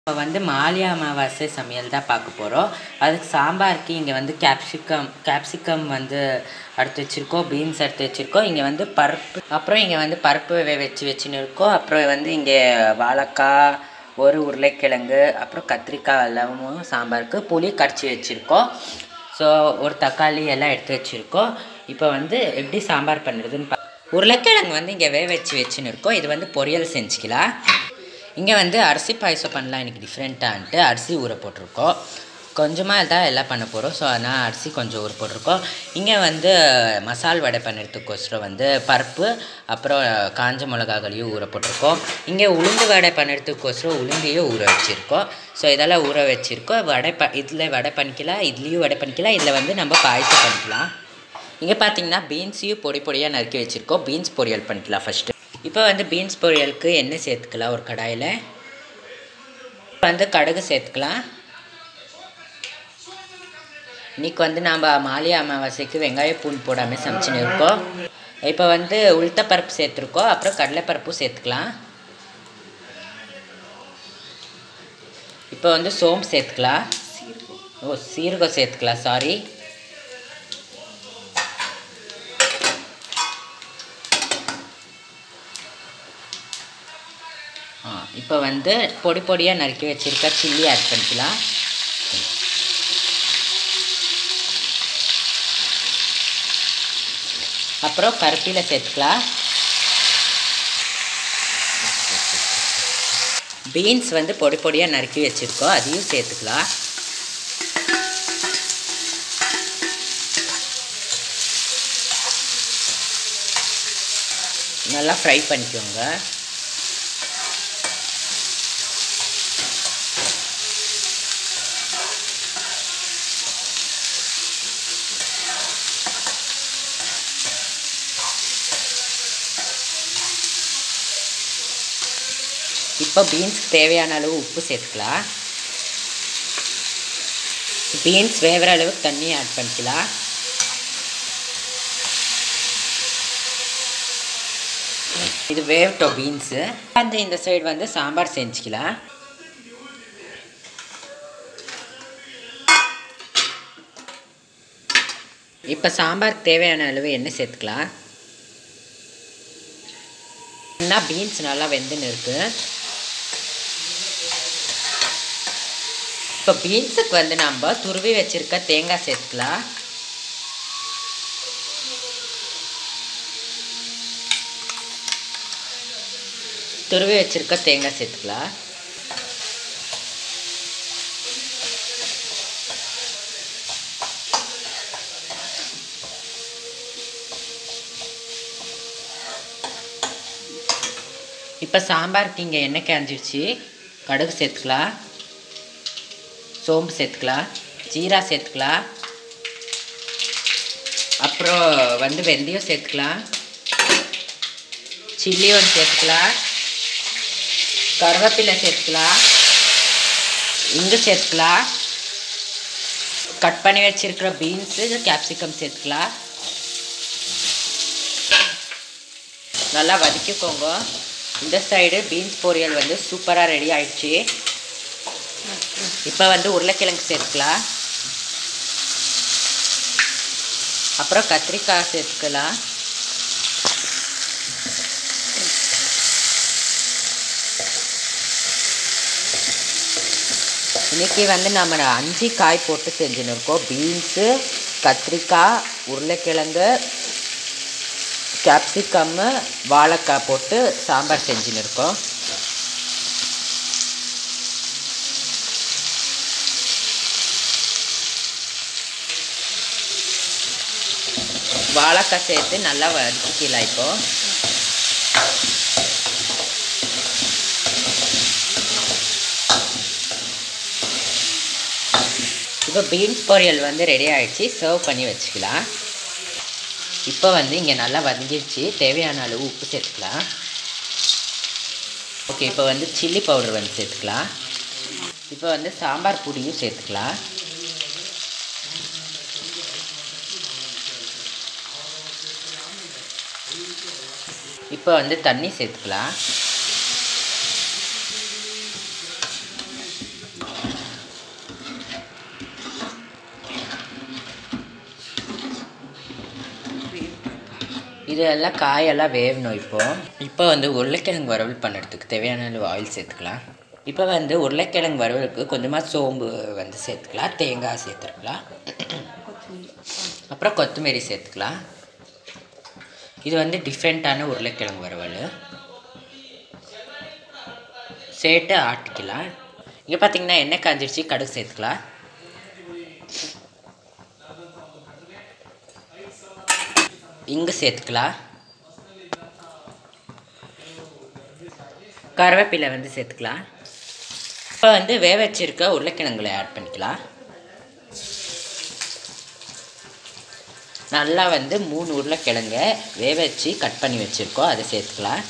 இப்போ வந்து மாலியா அமாவாசை சமையல் தான் பார்க்க போகிறோம் அதுக்கு சாம்பாருக்கு இங்கே வந்து கேப்சிகம் கேப்சிகம் வந்து எடுத்து வச்சுருக்கோம் பீன்ஸ் எடுத்து வச்சுருக்கோம் இங்கே வந்து பருப்பு அப்புறம் இங்கே வந்து பருப்பு வே வச்சு வச்சுன்னு இருக்கோம் அப்புறம் வந்து இங்கே வாழைக்காய் ஒரு உருளைக்கிழங்கு அப்புறம் கத்திரிக்காய் எல்லாமும் சாம்பாருக்கு புளி கரைச்சி வச்சுருக்கோம் ஸோ ஒரு தக்காளி எல்லாம் எடுத்து வச்சுருக்கோம் இப்போ வந்து எப்படி சாம்பார் பண்ணுறதுன்னு பா உருளைக்கிழங்கு வந்து இங்கே வேக வச்சு வச்சுன்னு இருக்கோம் இது வந்து பொரியல் செஞ்சுக்கலாம் இங்கே வந்து அரிசி பாயசம் பண்ணலாம் எனக்கு டிஃப்ரெண்ட்டான்ட்டு அரிசி ஊற போட்டிருக்கோம் கொஞ்சமாக தான் எல்லாம் பண்ண போகிறோம் ஸோ அதனால் அரிசி கொஞ்சம் ஊற போட்டிருக்கோம் இங்கே வந்து மசால் வடை பண்ணுறதுக்கோசரம் வந்து பருப்பு அப்புறம் காஞ்ச மிளகாகளையும் ஊற போட்டிருக்கோம் இங்கே உளுந்து வடை பண்ணுறதுக்கோசரம் உளுந்தையும் ஊற வச்சுருக்கோம் ஸோ இதெல்லாம் ஊற வச்சுருக்கோம் வடை ப இதில் வடை பண்ணிக்கலாம் இதுலேயும் வடை பண்ணிக்கலாம் இதில் வந்து நம்ம பாயசம் பண்ணிக்கலாம் இங்கே பார்த்தீங்கன்னா பீன்ஸையும் பொடி பொடியாக நறுக்கி வச்சுருக்கோம் பீன்ஸ் பொரியல் பண்ணிக்கலாம் ஃபஸ்ட்டு இப்போ வந்து பீன்ஸ் பொரியலுக்கு எண்ணெய் சேர்த்துக்கலாம் ஒரு கடாயில் வந்து கடுகு சேர்த்துக்கலாம் இன்றைக்கி வந்து நம்ம மாலியா அமாவாசைக்கு வெங்காய பூண்டு போடாமல் சமைச்சுன்னு இருக்கோம் இப்போ வந்து உளுத்தப்பருப்பு சேர்த்துருக்கோம் அப்புறம் கடலைப்பருப்பும் சேர்த்துக்கலாம் இப்போ வந்து சோம்பு சேர்த்துக்கலாம் ஓ சீரகம் சேர்த்துக்கலாம் சாரி ஆ இப்போ வந்து பொடி பொடியாக நறுக்கி வச்சுருக்க சில்லி ஆட் பண்ணிக்கலாம் அப்புறம் கருப்பில சேர்த்துக்கலாம் பீன்ஸ் வந்து பொடி பொடியாக நறுக்கி வச்சுருக்கோம் அதையும் சேர்த்துக்கலாம் நல்லா ஃப்ரை பண்ணிக்கோங்க இப்போ பீன்ஸ்க்கு தேவையான அளவு உப்பு சேர்த்துக்கலாம் பீன்ஸ் வேகிற அளவுக்கு தண்ணி ஆட் பண்ணிக்கலாம் இது வேகட்டும் பீன்ஸு அந்த இந்த சைடு வந்து சாம்பார் செஞ்சுக்கலாம் இப்போ சாம்பாருக்கு தேவையான அளவு எண்ணெய் சேர்த்துக்கலாம் என்ன பீன்ஸ் நல்லா வெந்துன்னு இருக்கு இப்போ பீன்ஸுக்கு வந்து நம்ம துருவி வச்சுருக்க தேங்காய் சேர்த்துக்கலாம் துருவி வச்சுருக்க தேங்காய் சேர்த்துக்கலாம் இப்போ சாம்பாருக்கு இங்கே எண்ணெய் காஞ்சிடுச்சு கடுகு சேர்த்துக்கலாம் சோம்பு சேர்த்துக்கலாம் ஜீரா சேர்த்துக்கலாம் அப்புறம் வந்து வெந்தயம் சேர்த்துக்கலாம் சில்லி ஒன்று சேர்த்துக்கலாம் கருவேப்பிலை சேர்த்துக்கலாம் இங்கு சேர்த்துக்கலாம் கட் பண்ணி வச்சுருக்கிற பீன்ஸு கேப்சிகம் சேர்த்துக்கலாம் நல்லா வதக்கிக்கோங்க இந்த சைடு பீன்ஸ் பொரியல் வந்து சூப்பராக ரெடி ஆயிடுச்சு இப்போ வந்து உருளைக்கிழங்கு சேர்த்துக்கலாம் அப்புறம் கத்திரிக்காய் சேர்த்துக்கலாம் இன்றைக்கி வந்து நம்ம அஞ்சு காய் போட்டு செஞ்சுன்னு இருக்கோம் பீன்ஸு கத்திரிக்காய் உருளைக்கிழங்கு கேப்சிகம்மு வாழைக்காய் போட்டு சாம்பார் செஞ்சுன்னு இருக்கோம் வாழைக்காய் சேர்த்து நல்லா வதக்கிக்கலாம் இப்போ இப்போ பீன்ஸ் பொரியல் வந்து ரெடி ஆகிடுச்சு சர்வ் பண்ணி வச்சுக்கலாம் இப்போ வந்து இங்கே நல்லா வதங்கிடுச்சு தேவையான அளவு உப்பு சேர்த்துக்கலாம் ஓகே இப்போ வந்து சில்லி பவுடர் வந்து சேர்த்துக்கலாம் இப்போ வந்து சாம்பார் பொடியும் சேர்த்துக்கலாம் இப்போ வந்து தண்ணி சேர்த்துக்கலாம் இதெல்லாம் காயெல்லாம் வேகணும் இப்போ இப்போ வந்து உருளைக்கிழங்கு வறுவல் பண்ணுறதுக்கு தேவையான அளவு ஆயில் சேர்த்துக்கலாம் இப்போ வந்து உருளைக்கிழங்கு வறுவலுக்கு கொஞ்சமாக சோம்பு வந்து சேர்த்துக்கலாம் தேங்காய் சேர்த்துக்கலாம் அப்புறம் கொத்தமல்லி சேர்த்துக்கலாம் இது வந்து டிஃப்ரெண்ட்டான உருளைக்கிழங்கு வறுவல் சேர்த்து ஆட்டிக்கலாம் இங்கே பார்த்தீங்கன்னா எண்ணெய் காஞ்சிருச்சு கடுகு சேர்த்துக்கலாம் இங்கு சேர்த்துக்கலாம் கருவேப்பிலை வந்து சேர்த்துக்கலாம் இப்போ வந்து வேக வச்சிருக்க உருளைக்கிழங்குல ஆட் பண்ணிக்கலாம் நல்லா வந்து மூணு உருளைக்கிழங்க வேக வச்சு கட் பண்ணி வச்சுருக்கோம் அதை சேர்த்துக்கலாம்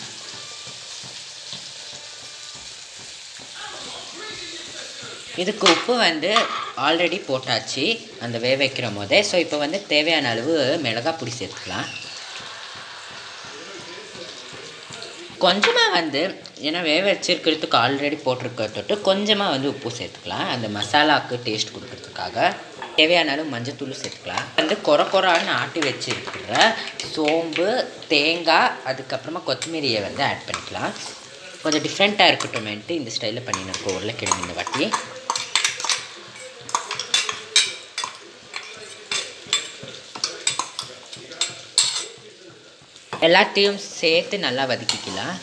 இதுக்கு உப்பு வந்து ஆல்ரெடி போட்டாச்சு அந்த வேக வைக்கிற போதே ஸோ இப்போ வந்து தேவையான அளவு மிளகாய் பொடி சேர்த்துக்கலாம் கொஞ்சமாக வந்து ஏன்னா வேக வச்சிருக்கிறதுக்கு ஆல்ரெடி போட்டிருக்க தொட்டு கொஞ்சமாக வந்து உப்பு சேர்த்துக்கலாம் அந்த மசாலாவுக்கு டேஸ்ட் கொடுக்கறதுக்காக தேவையான அளவு மஞ்சத்தூள் சேர்த்துக்கலாம் வந்து கொர கொரான்னு ஆட்டி வச்சிருக்கிற சோம்பு தேங்காய் அதுக்கப்புறமா கொத்தமல்லியை வந்து ஆட் பண்ணிக்கலாம் கொஞ்சம் டிஃப்ரெண்ட்டாக இருக்கட்டும்ன்ட்டு இந்த ஸ்டைலில் பண்ணியிருக்கோம் உருளைக்கிழங்கு இந்த வாட்டி எல்லாத்தையும் சேர்த்து நல்லா வதக்கிக்கலாம்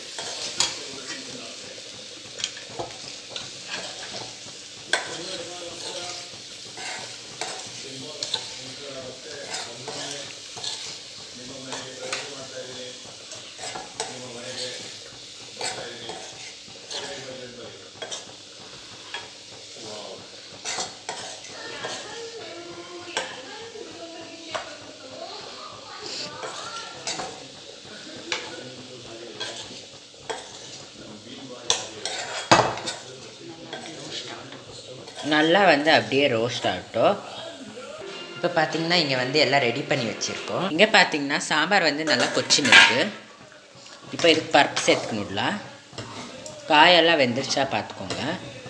நல்லா வந்து அப்படியே ரோஸ்ட் ஆகட்டும் இப்போ பார்த்தீங்கன்னா இங்கே வந்து எல்லாம் ரெடி பண்ணி வச்சுருக்கோம் இங்கே பார்த்தீங்கன்னா சாம்பார் வந்து நல்லா கொச்சின்னு இருக்குது இப்போ இதுக்கு பருப்பு சேர்த்துக்கணும்ல காயெல்லாம் வெந்துருச்சா பார்த்துக்கோங்க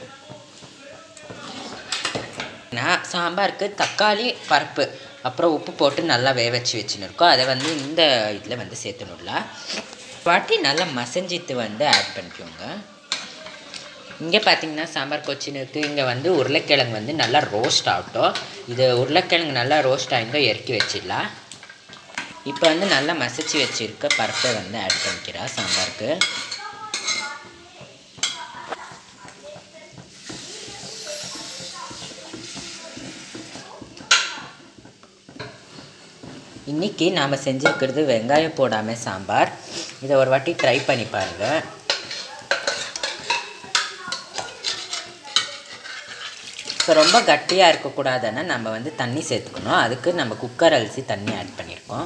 நான் சாம்பாருக்கு தக்காளி பருப்பு அப்புறம் உப்பு போட்டு நல்லா வேக வச்சு வச்சுன்னு இருக்கோம் அதை வந்து இந்த இதில் வந்து சேர்த்துணும்ல வாட்டி நல்லா மசஞ்சித்து வந்து ஆட் பண்ணிக்கோங்க இங்கே பார்த்தீங்கன்னா சாம்பார் கொச்சின்னு இருக்குது இங்கே வந்து உருளைக்கிழங்கு வந்து நல்லா ரோஸ்ட் ஆகட்டும் இது உருளைக்கிழங்கு நல்லா ரோஸ்ட் ஆகிருந்தோ இறக்கி வச்சிடலாம் இப்போ வந்து நல்லா மசிச்சு வச்சுருக்க பருப்பை வந்து ஆட் பண்ணிக்கிறா சாம்பாருக்கு இன்றைக்கி நாம் செஞ்சுருக்கிறது வெங்காயம் போடாமல் சாம்பார் இதை ஒரு வாட்டி ட்ரை பண்ணி பாருங்கள் ஸோ ரொம்ப கட்டியாக இருக்கக்கூடாதுன்னா நம்ம வந்து தண்ணி சேர்த்துக்கணும் அதுக்கு நம்ம குக்கர் அரிசி தண்ணி ஆட் பண்ணியிருக்கோம்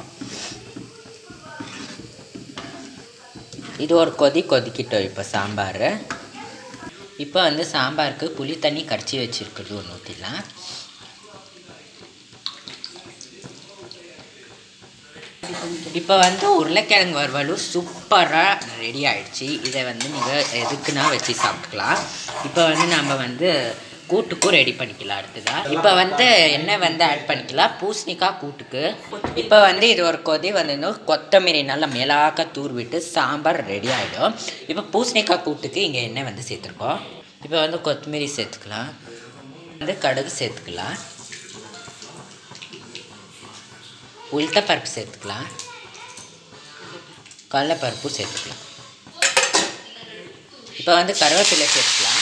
இது ஒரு கொதி கொதிக்கிட்டோம் இப்போ சாம்பார் இப்போ வந்து சாம்பாருக்கு புளி தண்ணி கரைச்சி வச்சுருக்குறது ஒன்று ஊற்றிடலாம் இப்போ வந்து உருளைக்கிழங்கு வறுவலும் சூப்பராக ரெடி ஆயிடுச்சு இதை வந்து நீங்கள் எதுக்குன்னா வச்சு சாப்பிட்டுக்கலாம் இப்போ வந்து நம்ம வந்து கூட்டுக்கும் ரெடி பண்ணிக்கலாம் அடுத்ததாக இப்போ வந்து எண்ணெய் வந்து ஆட் பண்ணிக்கலாம் பூசணிக்காய் கூட்டுக்கு இப்போ வந்து இது ஒரு கொதி வந்து கொத்தமல்லி நல்லா மேலாக்க தூர் விட்டு சாம்பார் ரெடி ஆகிடும் இப்போ பூசணிக்காய் கூட்டுக்கு இங்கே எண்ணெய் வந்து சேர்த்துருக்கோம் இப்போ வந்து கொத்தமல்லி சேர்த்துக்கலாம் வந்து கடுகு சேர்த்துக்கலாம் உளுத்தப்பருப்பு சேர்த்துக்கலாம் கடலைப்பருப்பு சேர்த்துக்கலாம் இப்போ வந்து கருவேப்பிலை சேர்த்துக்கலாம்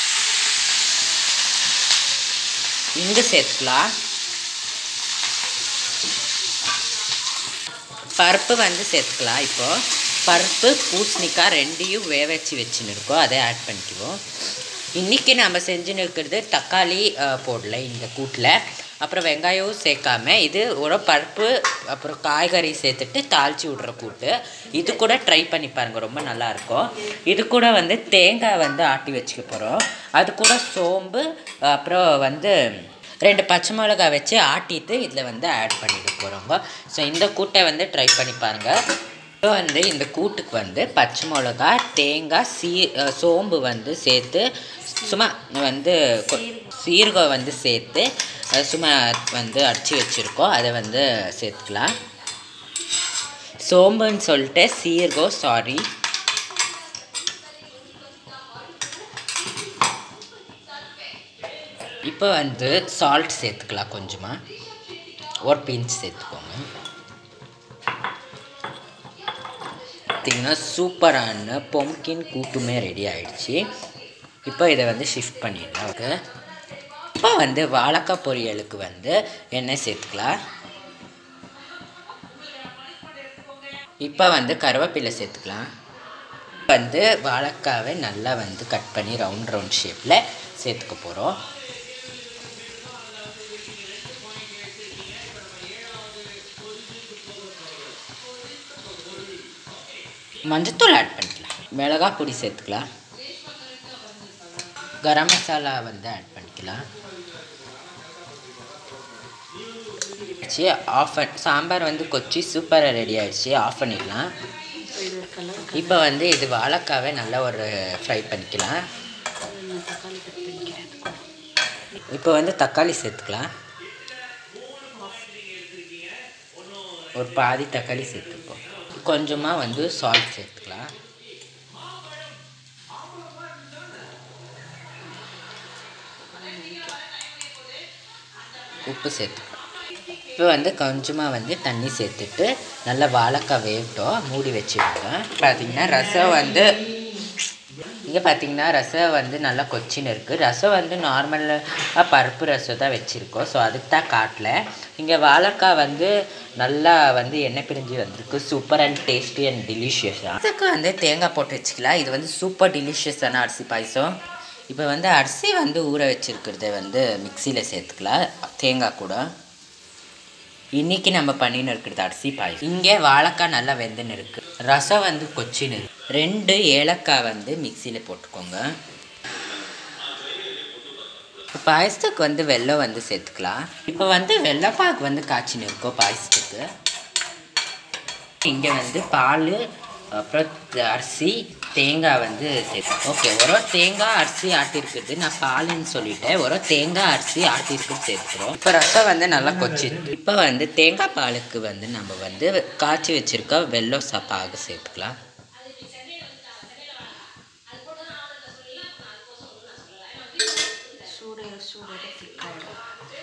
இங்கு சேர்த்துக்கலாம் பருப்பு வந்து சேர்த்துக்கலாம் இப்போது பருப்பு பூசணிக்காய் ரெண்டையும் வேக வச்சு வச்சுன்னு இருக்கோம் அதை ஆட் பண்ணிக்குவோம் இன்றைக்கி நம்ம செஞ்சுன்னு இருக்கிறது தக்காளி அஹ், போடல இந்த கூட்டில் அப்புறம் வெங்காயமும் சேர்க்காம இது ஒரு பருப்பு அப்புறம் காய்கறி சேர்த்துட்டு தாளித்து விட்ற கூட்டு இது கூட ட்ரை பண்ணி பாருங்கள் ரொம்ப நல்லாயிருக்கும் இது கூட வந்து தேங்காய் வந்து ஆட்டி வச்சுக்க போகிறோம் அது கூட சோம்பு அப்புறம் வந்து ரெண்டு பச்சை மிளகா வச்சு ஆட்டிட்டு இதில் வந்து ஆட் பண்ணிட்டு போகிறோங்க ஸோ இந்த கூட்டை வந்து ட்ரை பண்ணி பாருங்கள் இப்போ வந்து இந்த கூட்டுக்கு வந்து பச்சை மிளகா தேங்காய் சீ அஹ் சோம்பு வந்து சேர்த்து சும்மா வந்து கொ- சீரகம் வந்து சேர்த்து அஹ் சும்மா வந்து அடித்து வச்சுருக்கோம் அதை வந்து சேர்த்துக்கலாம் சோம்புன்னு சொல்லிட்டு சீர்கோ சாரி இப்போ வந்து சால்ட் சேர்த்துக்கலாம் கொஞ்சமாக ஒரு பிஞ்ச் சேர்த்துக்கோங்க பார்த்தீங்கன்னா சூப்பரான பொம்கின் கூட்டுமே ரெடி ஆயிடுச்சு இப்போ இதை வந்து ஷிஃப்ட் பண்ணிடலாம் ஓகே இப்போ வந்து வாழைக்காய் பொரியலுக்கு வந்து எண்ணெய் சேர்த்துக்கலாம் இப்போ வந்து கருவேப்பிலை சேர்த்துக்கலாம் வந்து வாழைக்காவை நல்லா வந்து கட் பண்ணி ரவுண்ட் ரவுண்ட் ஷேப்பில் சேர்த்துக்க போகிறோம் மஞ்சத்தூள் ஆட் பண்ணிக்கலாம் மிளகா பொடி சேர்த்துக்கலாம் கரம் மசாலா வந்து ஆட் பண்ணிக்கலாம் ஆச்சு ஆஃப் சாம்பார் வந்து கொச்சி சூப்பராக ரெடி ஆயிடுச்சு ஆஃப் பண்ணிடலாம் இப்போ வந்து இது வாழைக்காவை நல்லா ஒரு ஃப்ரை பண்ணிக்கலாம் இப்போ வந்து தக்காளி சேர்த்துக்கலாம் ஒரு பாதி தக்காளி சேர்த்துப்போம் கொஞ்சமாக வந்து சால்ட் சேர்த்துக்கலாம் உப்பு சேர்த்துக்கலாம் இப்போ வந்து கொஞ்சமாக வந்து தண்ணி சேர்த்துட்டு நல்லா வாழைக்காய் வேகட்டும் மூடி வச்சுடுங்க பார்த்தீங்கன்னா ரசம் வந்து இங்கே பார்த்தீங்கன்னா ரசம் வந்து நல்லா கொச்சின்னு இருக்குது ரசம் வந்து நார்மலாக பருப்பு ரசம் தான் வச்சுருக்கோம் ஸோ அதுக்கு தான் காட்டல இங்கே வாழைக்காய் வந்து நல்லா வந்து எண்ணெய் பிரிஞ்சு வந்திருக்கு சூப்பர் அண்ட் டேஸ்டி அண்ட் டெலிஷியஸாக அதுக்கு வந்து தேங்காய் போட்டு வச்சுக்கலாம் இது வந்து சூப்பர் டெலிஷியஸான அரிசி பாயசம் இப்போ வந்து அரிசி வந்து ஊற வச்சுருக்கிறத வந்து மிக்சியில் சேர்த்துக்கலாம் தேங்காய் கூட இன்னைக்கு நம்ம பண்ணின்னு இருக்கிறது அரிசி பாயசம் இங்கே வாழைக்காய் நல்லா வெந்துன்னு இருக்கு ரசம் வந்து கொச்சின்னு இருக்கு ரெண்டு ஏலக்காய் வந்து மிக்சியில் போட்டுக்கோங்க பாயசத்துக்கு வந்து வெல்லம் வந்து சேர்த்துக்கலாம் இப்போ வந்து வெள்ளைப்பாக்கு வந்து காய்ச்சின்னு இருக்கோம் பாயசத்துக்கு இங்கே வந்து பால் அப்புறம் த- அரிசி தேங்காய் வந்து சேர்த்து ஓகே ஒரு தேங்காய் அரிசி ஆட்டிருக்குது நான் பாலுன்னு சொல்லிட்டேன் ஒரு தேங்காய் அரிசி ஆட்டிருக்குது சேர்த்துக்கிறோம் இப்போ ரசம் வந்து நல்லா கொச்சி இப்போ வந்து தேங்காய் பாலுக்கு வந்து நம்ம வந்து காய்ச்சி வச்சிருக்க வெல்லம் சப்பாக சேர்த்துக்கலாம் சூடு சூடு திக்காயிடும்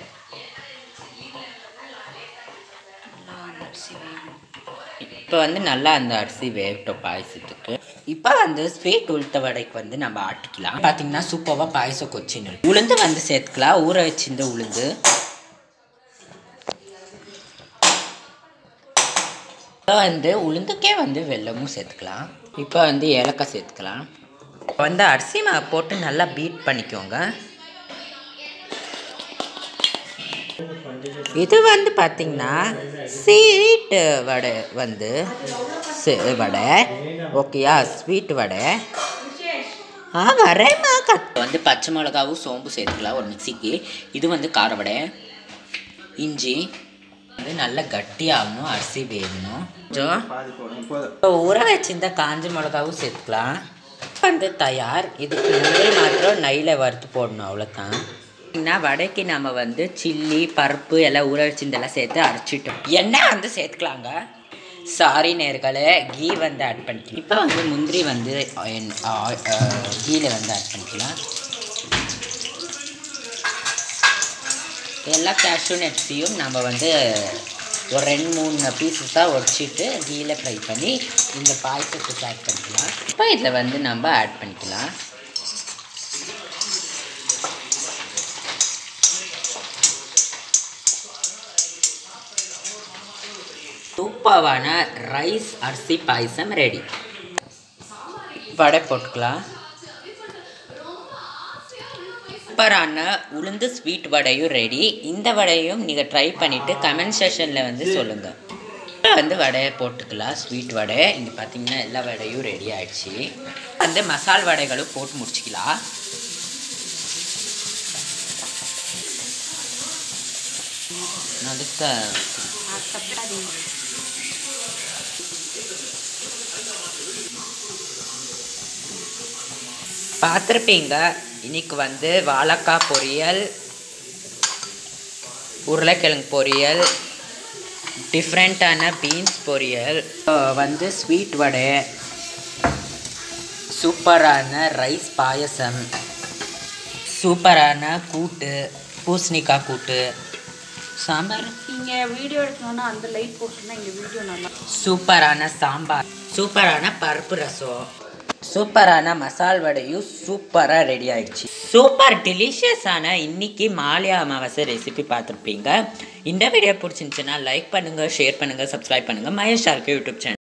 நல்லா அந்த அரிசி வேகணும் இப்போ வந்து நல்லா அந்த அரிசி வேகட்டும் பாயசத்துக்கு இப்போ வந்து ஸ்வீட் உளுத்த வடைக்கு வந்து நம்ம ஆட்டிக்கலாம் பார்த்தீங்கன்னா சூப்பராக பாயசம் கொச்சின்னு இருக்கு. உளுந்து வந்து சேர்த்துக்கலாம் ஊற வச்சிருந்த உளுந்து இப்போ வந்து உளுந்துக்கே வந்து வெல்லமும் சேர்த்துக்கலாம் இப்போ வந்து ஏலக்காய் சேர்த்துக்கலாம் இப்போ வந்து அரிசி மாவு போட்டு நல்லா பீட் பண்ணிக்கோங்க இது வந்து பார்த்திங்கன்னா ஸ்வீட் வடை வந்து சி- வடை ஓகேயா ஸ்வீட் வடை ஆ வரேம்மா கட் வந்து பச்சை மிளகாவும் சோம்பு சேர்த்துக்கலாம் ஒரு மிக்சிக்கு இது வந்து கார வடை இஞ்சி வந்து நல்லா கட்டியாகணும் அரிசி வேகணும் கொஞ்சம் இப்போ ஊற வச்சிருந்த காஞ்ச மிளகாவும் சேர்த்துக்கலாம் வந்து தயார் இதுக்கு முந்திரி மாத்திரம் நெய்யில் வறுத்து போடணும் அவ்வளோதான் என்ன வடைக்கு நம்ம வந்து சில்லி பருப்பு எல்லாம் ஊற வச்சிருந்தெல்லாம் சேர்த்து அரைச்சிட்டோம் எண்ணெய் வந்து சேர்த்துக்கலாங்க சாரி நேர்களே கீ வந்து ஆட் பண்ணிக்கலாம் இப்போ வந்து முந்திரி வந்து கீல வந்து ஆட் பண்ணிக்கலாம் எல்லா கேஷ்யூ நட்ஸையும் நம்ம வந்து ஒரு ரெண்டு மூணு பீசஸ் தான் உடச்சிட்டு கீழே ஃப்ரை பண்ணி இந்த பாயசத்துக்கு ஆட் பண்ணிக்கலாம் இப்போ இதில் வந்து நம்ம ஆட் பண்ணிக்கலாம் சூப்பரான ரைஸ் அரிசி பாயசம் ரெடி வடை போட்டுக்கலாம் சூப்பரான உளுந்து ஸ்வீட் வடையும் ரெடி இந்த வடையும் நீங்கள் ட்ரை பண்ணிவிட்டு கமெண்ட் செஷனில் வந்து சொல்லுங்கள் வந்து வடையை போட்டுக்கலாம் ஸ்வீட் வடை இங்கே பார்த்தீங்கன்னா எல்லா வடையும் ரெடி ஆயிடுச்சு வந்து மசால் வடைகளும் போட்டு முடிச்சுக்கலாம் நடுக்க தப்பாதீங்க பார்த்துருப்பீங்க இன்னைக்கு வந்து வாழைக்காய் பொரியல் உருளைக்கிழங்கு பொரியல் டிஃப்ரெண்ட்டான பீன்ஸ் பொரியல் அஹ் வந்து ஸ்வீட் வடை சூப்பரான ரைஸ் பாயசம் சூப்பரான கூட்டு பூசணிக்காய் கூட்டு சாம்பார் இங்கே வீடியோ எடுக்கணும்னா அந்த லைட் போட்டுனா இங்கே வீடியோ நல்லா சூப்பரான சாம்பார் சூப்பரான பருப்பு ரசம் சூப்பரான மசால் வடையும் சூப்பராக ரெடி ஆயிடுச்சு சூப்பர் டெலிஷியஸான இன்னைக்கு மாலியா அமாவாசை ரெசிபி பார்த்துருப்பீங்க இந்த வீடியோ பிடிச்சிருந்துச்சுன்னா லைக் பண்ணுங்கள் ஷேர் பண்ணுங்கள் சப்ஸ்கிரைப் பண்ணுங்கள் மகேஷ் யூடியூப் சேனல்